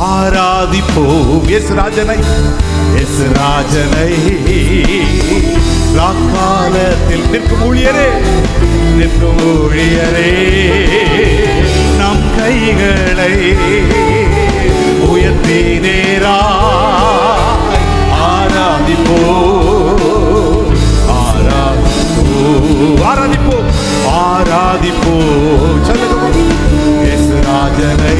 ஆராதிப்போம் S ராஜனை S ராஜனை ராக்காலத்தில் நிற்கும் ஊழியரே நிற்கும் ஊழியரே நம் கைகளை உயர்த்தி நேரா ஆராதிப்போ ஆராதிப்போ ஆராதிப்போ ஆராதிப்போ சொல்லுங்க எஸ் ராஜனை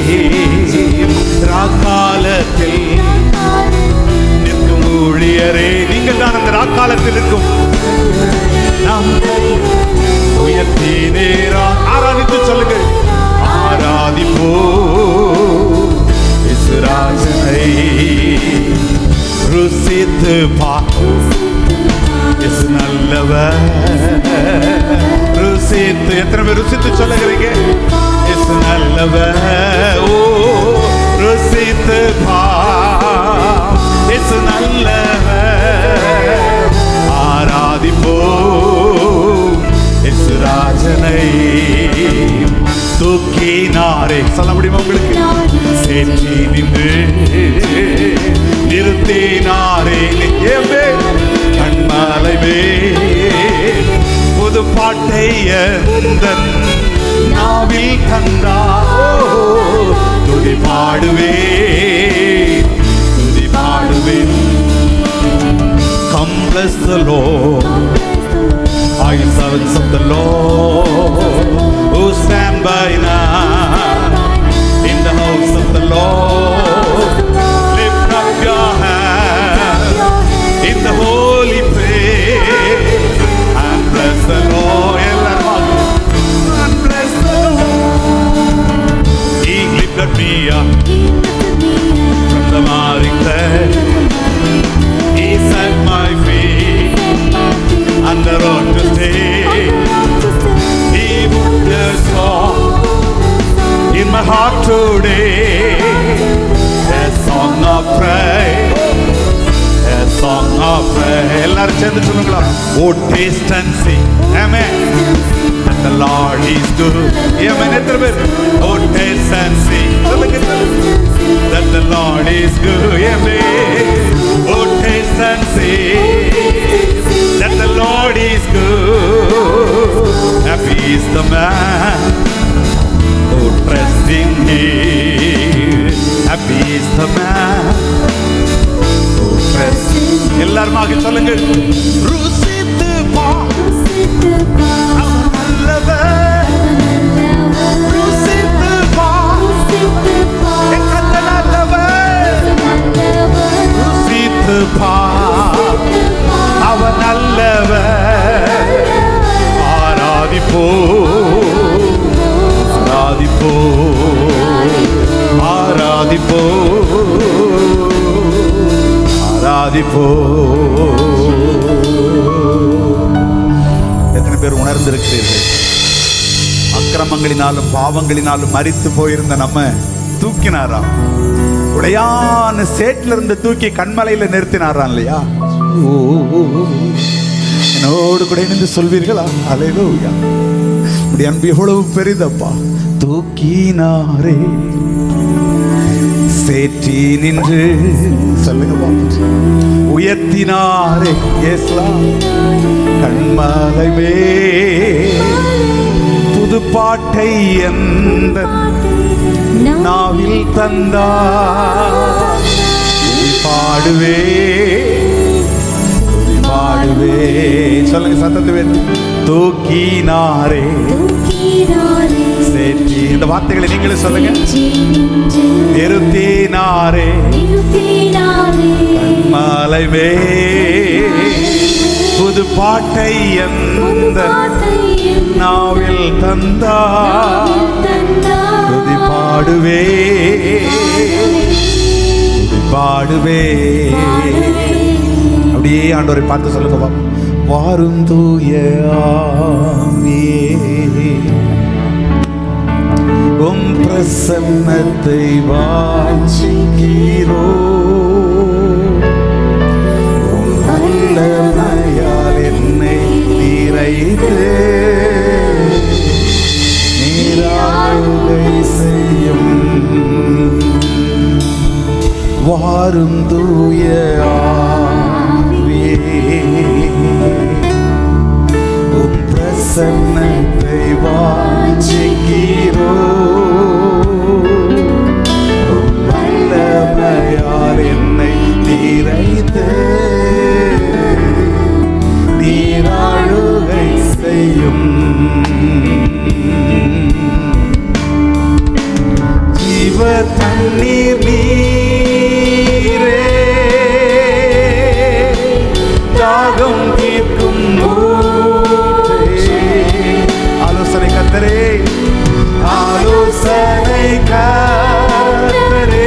ராக்காலத்தில் நிற்கும் ஊழியரே நீங்கள் தான் அந்த ராக்காலத்தில் இருக்கும் நாம் உயர்த்தி நேரா ஆராதித்து சொல்லுங்க ஆராதிப்போ இசுராஜனை ருசித்து பா இசு நல்லவர் ருசித்து எத்தனை பேர் ருசித்து சொல்லுகிறீங்க இசு நல்லவர் ஓ ருசித்து பா இசு நல்லவர் ஆராதிப்போ இசு ராஜனை தூக்கினாரே சொல்ல முடியுமா உங்களுக்கு சேற்றி நின்று நிறுத்தினாரே ஏவே கண்மாலை மேல் புது பாட்டை எந்தன் நாவில் கண்டாரோ துதி பாடுவே துதி பாடுவே Come bless the Lord Are you servants of the Lord who stand by now in the house of the Lord? Lift up your hands in the holy place and bless the Lord. எல்லாரும் and bless the Lord. He lifted me up from the miry clay. He set my feet on the road to stay. He put a song in my heart today. A song of praise. A song of praise. எல்லாரும் சேர்ந்து சொல்லுங்களா O taste and see amen And the Lord is good. Amen எத்தனை பேர் O taste and see சொல்லுங்க That the Lord is good. Amen. Oh taste and see that the Lord is good. Happy is the man who trusts in Him. Happy is the man who trusts. எல்லாருமாக சொல்லுங்க ருசித்து பா அவர் நல்லவர். ருசித்து பா என் கர்த்தர் நல்லவர். ருசித்து பா அவர் நல்லவர் ஆராதிப்போ ஆராதிப்போ ஆராதிப்போ ஆராதிப்போ எத்தனை பேர் உணர்ந்திருக்கிறீர்கள் அக்கிரமங்களினாலும் பாவங்களினாலும் மரித்து போயிருந்த நம்ம தூக்கினாராம் உடையான சேட்ல இருந்து தூக்கி கண்மலையில நிறுத்தினாராம் இல்லையா ஓ, ஓ, ஓ. என்னோடு கூட இணைந்து சொல்வீர்களா அலையிலூயா உடைய அன்பு எவ்வளவு பெரிதப்பா தூக்கினாரே சேற்றி நின்று சொல்லுங்க பாப்பா. உயர்த்தினாரே ஏசலா கண்மலை மேல் புது பாட்டை எந்த நாவில் தந்தா துதி பாடுவே துதி பாடுவே சொல்லுங்க சத்தத்தை வேறு தூக்கினாரே சேற்றி இந்த வார்த்தைகளை நீங்களே சொல்லுங்க நிறுத்தினாரே மலை மே புது பாட்டை எந்த நாவில் தந்தா துதி பாடுவே துதி பாடுவே அப்படியே ஆண்டவரை பார்த்து சொல்லுங்க பாப்போம். வாரும் தூய ஆவியே உம் பிரசன்னத்தை வாஞ்சிக்கிறோ உம் வல்லமையால் என்னை நிறைத்து நீராளுகை செய்யும் வாரும் தூய ஆவியே உம் பிரசன்னத்தை வாஞ்சிக்கிறோ உம் வல்லமையால் என்னை நிறைத்து நீராழுகை செய்யும் ஜீவ தண்ணீர் நீரே தாகம் தீர்க்கும் ஊற்றே. ஆலோசனை கத்தரே ஆலோசனை கத்தரே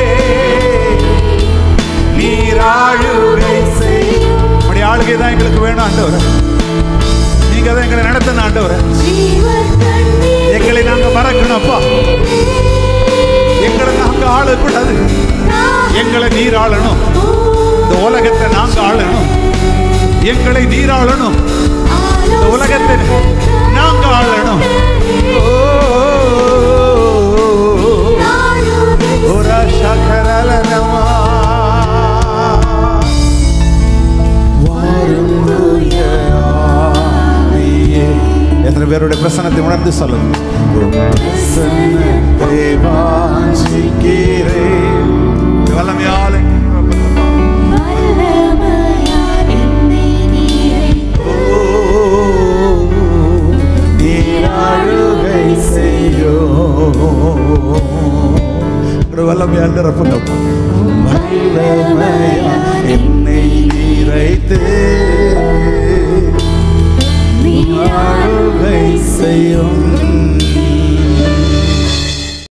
நீராழுகை செய் அப்படி ஆளுகை தான் எங்களுக்கு வேணும் ஆண்டவர் நீங்க தான் எங்களை நடத்தணும் ஆண்டவர் எங்களை நாங்க மறக்கணும் அப்பா எங்களை நாங்க ஆளக்கூடாது எங்களை நீர் ஆளணும் இந்த உலகத்தை நாங்க ஆளணும் எங்களை நீர் ஆளணும் இந்த உலகத்தை நாங்க ஆளணும் ஓ, ஒரு சகரலனமா. வாரும் தூய ஆவியே. எத்தனை பேருடைய பிரசனத்தை உணர்ந்து சொல்லுங்க உம் பிரசன்னத்தை வாஞ்சிக்கிறேன். இந்த வல்லமையால ஓ, நீராழுகை செய்யோ ஒரு வல்லமையால் நிரப்புங்கப்பா வல்லமையா என்னை நிறைத்து நீராழுகை செய்யும்